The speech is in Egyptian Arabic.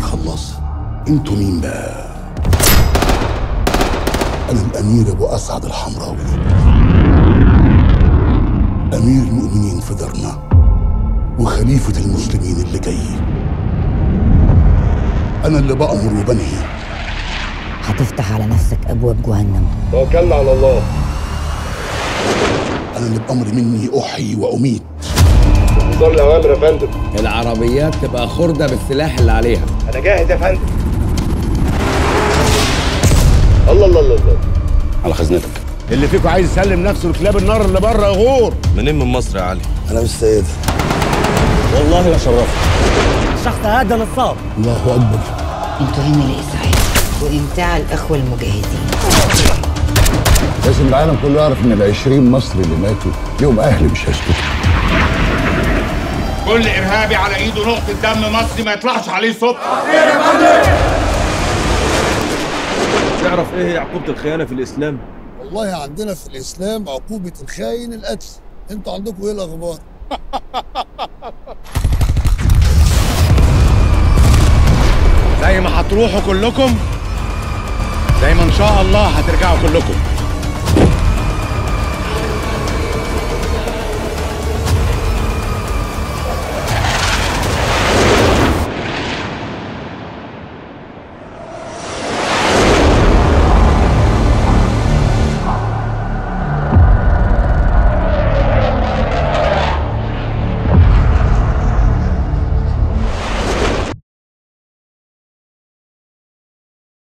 خلص انتوا مين بقى انا الامير ابو اسعد الحمراوي امير المؤمنين في درنا وخليفه المسلمين اللي جاي انا اللي بامر وبنهي هتفتح على نفسك ابواب جهنم توكلنا على الله انا اللي بامر مني احيي واميت انتظار الاوامر يا فندم العربيات تبقى خردة بالسلاح اللي عليها انا جاهز يا فندم الله الله الله الله على خزنتك اللي فيكم عايز يسلم نفسه لكلاب النار اللي بره يغور منين من مصر يا علي انا مش سيد والله لا شرفت الشخص هذا نصاب الله اكبر انتوا هنا لاسعاف وامتاع الاخوه المجاهدين لازم العالم كله يعرف ان العشرين مصري اللي ماتوا ليهم اهل مش هيسكتوا كل ارهابي على ايده نقطه دم مصري ما يطلعش عليه صوت تعرف ايه هي عقوبة الخيانة في الإسلام؟ والله عندنا في الاسلام عقوبه الخاين القتل انتوا عندكم ايه الاخبار زي ما هتروحوا كلكم زي ما ان شاء الله هترجعوا كلكم